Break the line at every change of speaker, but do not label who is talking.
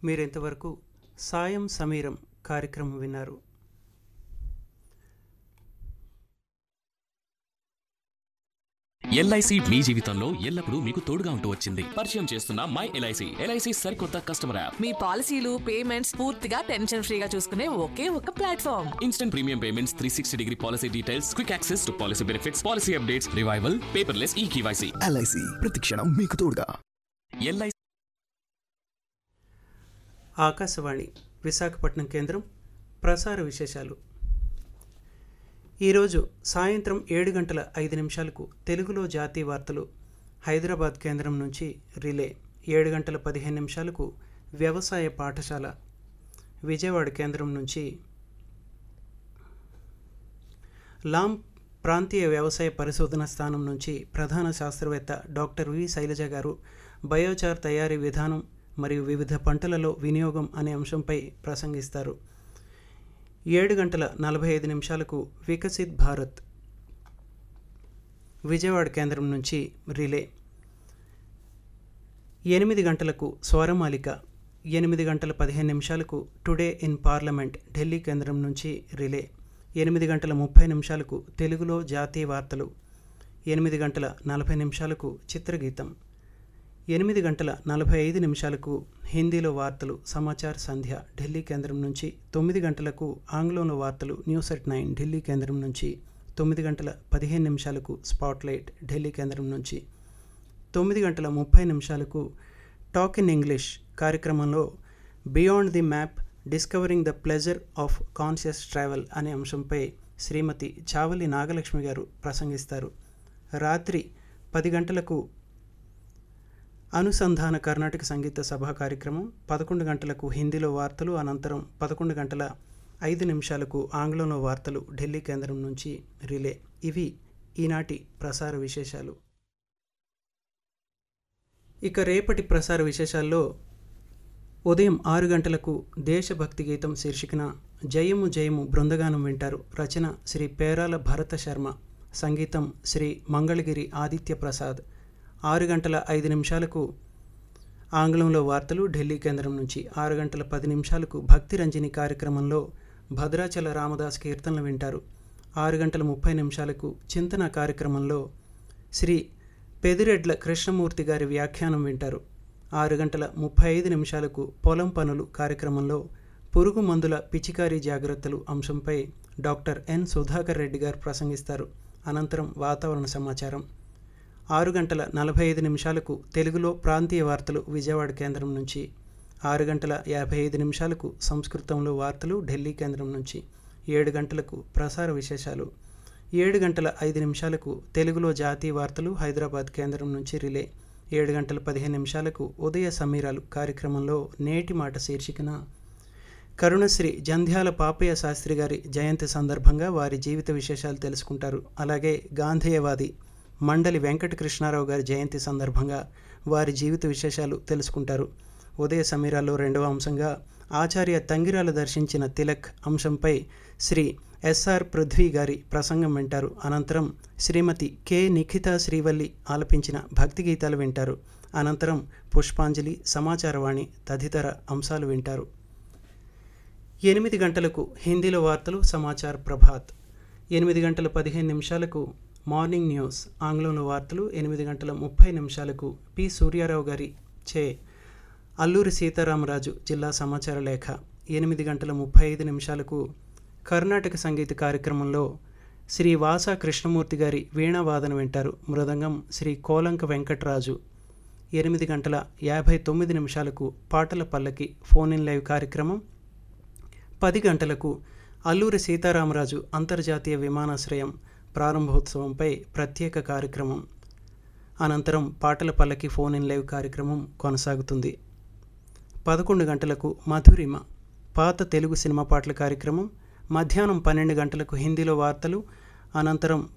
మీరింతవరకు సాయం సమీరం కార్యక్రమం విన్నారు
ఎల్ఐసి మీ జీవితంలో ఎల్లప్పుడూ మీకు తోడుగా ఉంటూ వచ్చింది పరిచయం చేస్తున్న మై ఎల్ఐసి ఎల్ఐసి సరికొత్త కస్టమర్ యాప్
మీ పాలసీలు పేమెంట్స్ పూర్తిగా టెన్షన్ ఫ్రీగా చూసుకునే ఒకే ఒక platform
instant premium payments three sixty degree policy details quick access to policy benefits policy updates revival paperless e KYC
LIC ప్రతిక్షణం మీకు తోడుగా
ఎల్ఐసి
ఆకాశవాణి విశాఖపట్నం కేంద్రం ప్రసార విశేషాలు ఈరోజు సాయంత్రం ఏడు గంటల ఐదు నిమిషాలకు తెలుగులో జాతీయ వార్తలు హైదరాబాద్ కేంద్రం నుంచి రిలే ఏడు గంటల పదిహేను నిమిషాలకు వ్యవసాయ పాఠశాల విజయవాడ కేంద్రం నుంచి లాం ప్రాంతీయ వ్యవసాయ పరిశోధన స్థానం నుంచి ప్రధాన శాస్త్రవేత్త డాక్టర్ వి శైలజ గారు బయోచార్ తయారీ విధానం మరియు వివిధ పంటలలో వినియోగం అనే అంశంపై ప్రసంగిస్తారు ఏడు గంటల నలభై ఐదు నిమిషాలకు వికసిత్ భారత్ విజయవాడ కేంద్రం నుంచి రిలే ఎనిమిది గంటలకు స్వరమాలిక ఎనిమిది గంటల పదిహేను నిమిషాలకు టుడే ఇన్ పార్లమెంట్ ఢిల్లీ కేంద్రం నుంచి రిలే ఎనిమిది గంటల ముప్పై నిమిషాలకు తెలుగులో జాతీయ వార్తలు ఎనిమిది గంటల నలభై నిమిషాలకు చిత్రగీతం ఎనిమిది గంటల నలభై ఐదు నిమిషాలకు హిందీలో వార్తలు సమాచార్ సంధ్య ఢిల్లీ కేంద్రం నుంచి తొమ్మిది గంటలకు ఆంగ్లంలో వార్తలు న్యూస్ ఎట్ నైన్ ఢిల్లీ కేంద్రం నుంచి తొమ్మిది గంటల పదిహేను నిమిషాలకు స్పాట్లైట్ ఢిల్లీ కేంద్రం నుంచి తొమ్మిది గంటల ముప్పై నిమిషాలకు టాక్ ఇన్ ఇంగ్లీష్ కార్యక్రమంలో beyond the map discovering the pleasure of conscious travel అనే అంశంపై శ్రీమతి చావలి నాగలక్ష్మి గారు ప్రసంగిస్తారు రాత్రి పది గంటలకు అనుసంధాన కర్ణాటక సంగీత సభా కార్యక్రమం పదకొండు గంటలకు హిందీలో వార్తలు అనంతరం పదకొండు గంటల ఐదు నిమిషాలకు ఆంగ్లంలో వార్తలు ఢిల్లీ కేంద్రం నుంచి రిలే ఇవి ఈనాటి ప్రసార విశేషాలు ఇక రేపటి ప్రసార విశేషాల్లో ఉదయం ఆరు గంటలకు దేశభక్తి గీతం శీర్షికన జయము జయము బృందగానం వింటారు రచన శ్రీ పేరాల భరత శర్మ సంగీతం శ్రీ మంగళగిరి ఆదిత్య ప్రసాద్ ఆరు గంటల ఐదు నిమిషాలకు ఆంగ్లంలో వార్తలు ఢిల్లీ కేంద్రం నుంచి ఆరు గంటల పది నిమిషాలకు భక్తి రంజని కార్యక్రమంలో భద్రాచల రామదాస్ కీర్తనలు వింటారు ఆరు గంటల ముప్పై నిమిషాలకు చింతన కార్యక్రమంలో శ్రీ పెదిరెడ్ల కృష్ణమూర్తి గారి వ్యాఖ్యానం వింటారు ఆరు గంటల ముప్పై ఐదు నిమిషాలకు పొలం పనులు కార్యక్రమంలో పురుగు మందుల పిచికారీ జాగ్రత్తలు అంశంపై డాక్టర్ ఎన్ సుధాకర్ రెడ్డి గారు ప్రసంగిస్తారు అనంతరం వాతావరణ సమాచారం ఆరు గంటల నలభై ఐదు నిమిషాలకు తెలుగులో ప్రాంతీయ వార్తలు విజయవాడ కేంద్రం నుంచి ఆరు గంటల యాభై ఐదు నిమిషాలకు సంస్కృతంలో వార్తలు ఢిల్లీ కేంద్రం నుంచి ఏడు గంటలకు ప్రసార విశేషాలు ఏడు గంటల ఐదు నిమిషాలకు తెలుగులో జాతీయ వార్తలు హైదరాబాద్ కేంద్రం నుంచి రిలే ఏడు గంటల పదిహేను నిమిషాలకు ఉదయ సమీరాలు కార్యక్రమంలో నేటి మాట శీర్షికన కరుణశ్రీ జంధ్యాల పాపయ్య శాస్త్రి గారి జయంతి సందర్భంగా వారి జీవిత విశేషాలు తెలుసుకుంటారు అలాగే గాంధేయవాది మండలి వెంకటకృష్ణారావు గారి జయంతి సందర్భంగా వారి జీవిత విశేషాలు తెలుసుకుంటారు ఉదయ సమీరాల్లో రెండవ అంశంగా ఆచార్య తంగిరాల దర్శించిన తిలక్ అంశంపై శ్రీ ఎస్ఆర్ పృథ్వీ గారి ప్రసంగం వింటారు అనంతరం శ్రీమతి కె నిఖిత శ్రీవల్లి ఆలపించిన భక్తి గీతాలు వింటారు అనంతరం పుష్పాంజలి సమాచారవాణి తదితర అంశాలు వింటారు ఎనిమిది గంటలకు హిందీలో వార్తలు సమాచార్ ప్రభాత్ ఎనిమిది గంటల పదిహేను నిమిషాలకు మార్నింగ్ న్యూస్ ఆంగ్లంలో వార్తలు ఎనిమిది గంటల ముప్పై నిమిషాలకు పి సూర్యారావు గారి చే అల్లూరి సీతారామరాజు జిల్లా సమాచార లేఖ ఎనిమిది గంటల ముప్పై ఐదు నిమిషాలకు కర్ణాటక సంగీత కార్యక్రమంలో శ్రీ వాసా కృష్ణమూర్తి గారి వీణావాదన వింటారు మృదంగం శ్రీ కోలంక వెంకటరాజు ఎనిమిది గంటల యాభై తొమ్మిది నిమిషాలకు పాటల పల్లకి ఫోన్ ఇన్ లైవ్ కార్యక్రమం పది గంటలకు అల్లూరి సీతారామరాజు అంతర్జాతీయ విమానాశ్రయం ప్రారంభోత్సవంపై ప్రత్యేక కార్యక్రమం అనంతరం పాటల పల్లకి ఫోన్ ఇన్ లైవ్ కార్యక్రమం కొనసాగుతుంది పదకొండు గంటలకు మధురిమ పాత తెలుగు సినిమా పాటల కార్యక్రమం మధ్యాహ్నం పన్నెండు గంటలకు హిందీలో వార్తలు అనంతరం